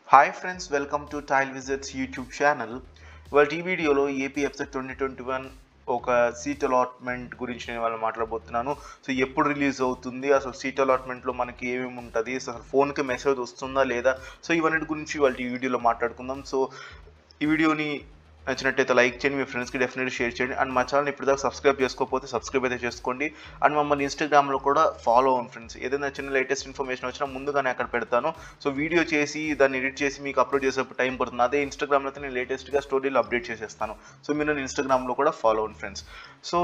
hi friends welcome to tile visits YouTube channel వాళ్ళ ఈ వీడియోలో AP EAPCET twenty twenty one ఒక seat allotment గురించి నేను వాళ్ళు మాట్లాడబోతున్నాను సో ఎప్పుడు రిలీజ్ అవుతుంది అసలు సీట్ అలాట్మెంట్లో మనకి ఏమేమి ఉంటుంది అసలు ఫోన్కి మెసేజ్ వస్తుందా లేదా సో ఇవన్నిటి గురించి వాళ్ళ ఈ వీడియోలో మాట్లాడుకుందాం సో ఈ వీడియోని నచ్చినట్టయితే లైక్ చేయండి మీ ఫ్రెండ్స్కి డెఫినెట్లీ షేర్ చేయండి అండ్ మా ఛానల్ ఇప్పుడు దాకా సబ్స్క్రైబ్ చేసుకోకపోతే సబ్స్క్రైబ్ అయితే చేసుకోండి అండ్ మమ్మల్ని ఇన్స్టాగ్రామ్లో కూడా ఫాలో అవ్వండి ఫ్రెండ్స్ ఏదైనా చిన్న లేటెస్ట్ ఇన్ఫర్మేషన్ వచ్చినా ముందుగానే అక్కడ పెడతాను సో వీడియో చేసి దాన్ని ఎడిట్ చేసి మీకు అప్లోడ్ చేసేప్పుడు టైం పడుతుంది అదే ఇన్స్టాగ్రామ్లో అయితే నేను లేటెస్ట్గా స్టోరీలు అప్డేట్ చేసేస్తాను సో మీరు నన్ను ఇన్స్టాగ్రామ్లో కూడా ఫాలో అవ్వండి ఫ్రెండ్స్ సో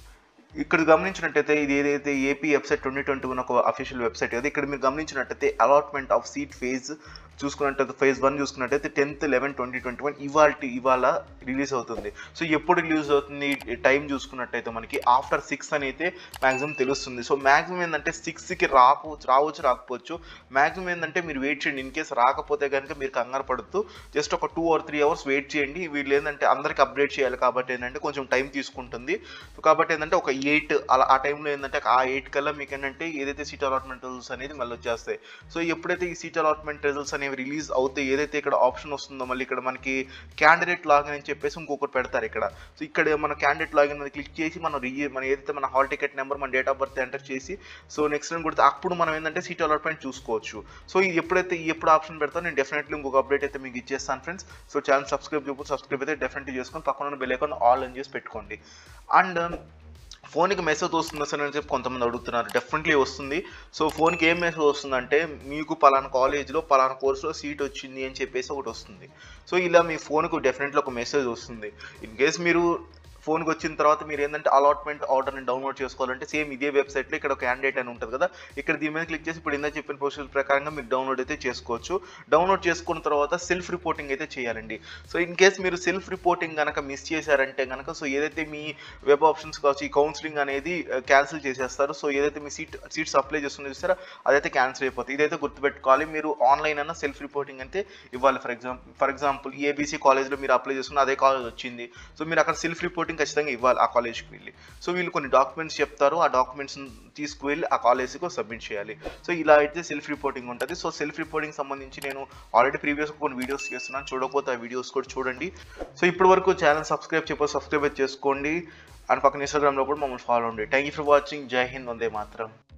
ఇక్కడ గమనించినట్టయితే ఇది ఏదైతే AP website twenty twenty one ఒక అఫీషియల్ వెబ్సైట్ కదా ఇక్కడ మీరు గమనించినట్టయితే అలాట్మెంట్ ఆఫ్ సీట్ ఫేజ్ చూసుకున్నట్టయితే ఫేజ్ వన్ చూసుకున్నట్టయితే tenth eleven twenty twenty one ఇవాళ ఇవాళ రిలీజ్ అవుతుంది సో ఎప్పుడు రిలీజ్ అవుతుంది టైం చూసుకున్నట్టయితే మనకి ఆఫ్టర్ సిక్స్ అని అయితే మ్యాక్సిమం తెలుస్తుంది సో మ్యాక్సిమం ఏంటంటే సిక్స్కి రాకపోవచ్చు రావచ్చు రాకపోవచ్చు మ్యాక్సిమం ఏంటంటే మీరు వెయిట్ చేయండి ఇన్ కేస్ రాకపోతే కనుక మీరు కంగారు పడుతూ జస్ట్ ఒక two or three hours wait చేయండి వీళ్ళు ఏంటంటే అందరికి అప్డేట్ చేయాలి కాబట్టి ఏంటంటే కొంచెం టైం తీసుకుంటుంది కాబట్టి ఏంటంటే ఒక ఎయిట్ అలా ఆ టైంలో ఏంటంటే ఆ ఎయిట్ కల్లా మీకు ఏంటంటే ఏదైతే సీట్ అలాట్మెంట్ రిజల్ట్స్ అనేది మళ్ళీ వచ్చేస్తాయి సో ఎప్పుడైతే ఈ సీట్ అలాట్మెంట్ రిజల్ట్స్ అనేవి రిలీజ్ అవుతాయి ఏదైతే ఇక్కడ ఆప్షన్ వస్తుందో మళ్ళీ ఇక్కడ మనకి క్యాండిడేట్ లాగిన్ అని చెప్పేసి ఇంకొకటి పెడతారు ఇక్కడ సో ఇక్కడ మన క్యాండిడేట్ లాగిన్ మీద క్లిక్ చేసి మనం రీ మన ఏదైతే మన హాల్ టికెట్ నెంబర్ మన డేట్ ఆఫ్ బర్త్ ఎంటర్ చేసి సో నెక్స్ట్ టైం కొడితే అప్పుడు మనం ఏంటంటే సీట్ అలాట్మెంట్ చూసుకోవచ్చు సో ఇది ఎప్పుడైతే ఈ ఎప్పుడు ఆప్షన్ పెడతానో నేను డెఫినెట్లీ ఇంకొక అప్డేట్ అయితే మీకు ఇచ్చేస్తాను ఫ్రెండ్స్ సో ఛానల్ సబ్స్క్రైబ్ చేయకపోతే సబ్స్క్రైబ్ అయితే డెఫినెట్లీ చేసుకొని పక్కన ఉన్న బెల్ ఐకాన్ ఆల్ అని చేసి పెట్టుకోండి అండ్ ఫోన్కి మెసేజ్ వస్తుందా సార్ అని చెప్పి కొంతమంది అడుగుతున్నారు డెఫినెట్లీ వస్తుంది సో ఫోన్కి ఏం మెసేజ్ వస్తుందంటే మీకు పలానా కాలేజ్లో పలానా కోర్సులో సీట్ వచ్చింది అని చెప్పేసి ఒకటి వస్తుంది సో ఇలా మీ ఫోన్కు డెఫినెట్లీ ఒక మెసేజ్ వస్తుంది ఇన్ కేస్ మీరు ఫోన్కి వచ్చిన తర్వాత మీరు ఏంటంటే అలాట్మెంట్ ఆర్డర్ని డౌన్లోడ్ చేసుకోవాలంటే సేమ్ ఇదే వెబ్సైట్లో ఇక్కడ ఒక క్యాండిడేట్ అని ఉంటుంది కదా ఇక్కడ దీని మీద క్లిక్ చేసి ఇప్పుడు ఇందా చెప్పిన ప్రొసీజర్ ప్రకారంగా మీరు డౌన్లోడ్ అయితే చేసుకోవచ్చు డౌన్లోడ్ చేసుకున్న తర్వాత సెల్ఫ్ రిపోర్టింగ్ అయితే చేయాలండి సో ఇన్ కేస్ మీరు సెల్ఫ్ రిపోర్టింగ్ కనుక మిస్ చేశారంటే కనుక సో ఏదైతే మీ వెబ్ ఆప్షన్స్ కావచ్చు ఈ కౌన్సిలింగ్ అనేది క్యాన్సిల్ చేసేస్తారు సో ఏదైతే మీ సీట్ సీట్స్ అప్లై చేస్తుందో చూస్తారో అదైతే క్యాన్సిల్ అయిపోతుంది ఇదైతే గుర్తుపెట్టుకోవాలి మీరు ఆన్లైన్ అన్న సెల్ఫ్ రిపోర్టింగ్ అయితే ఇవ్వాలి for example for example A B C కాలేజ్లో మీరు అప్లై చేసుకున్న అదే కాలేజ్ వచ్చింది సో మీరు అక్కడ సెల్ఫ్ రిపోర్టింగ్ ఖచ్చితంగా ఇవ్వాలి ఆ కాలేజ్కి వెళ్ళి సో వీళ్ళు కొన్ని డాక్యుమెంట్స్ చెప్తారు ఆ డాక్యుమెంట్స్ తీసుకువెళ్ళి ఆ కాలేజ్కి సబ్మిట్ చేయాలి సో ఇలా అయితే సెల్ఫ్ రిపోర్టింగ్ ఉంటుంది సో సెల్ఫ్ రిపోర్టింగ్ సంబంధించి నేను ఆల్రెడీ ప్రీవియస్గా కొన్ని వీడియోస్ చేస్తున్నాను చూడకపోతే ఆ వీడియోస్ కూడా చూడండి సో ఇప్పటి వరకు ఛానల్ సబ్స్క్రైబ్ చెప్పి సబ్స్క్రైబ్ చేసుకోండి అండ్ పక్కన ఇన్స్టాగ్రామ్లో కూడా మమ్మల్ని ఫాలో అండి థ్యాంక్ యూ ఫర్ వాచింగ్ జై హింద్ వందే మాత్రం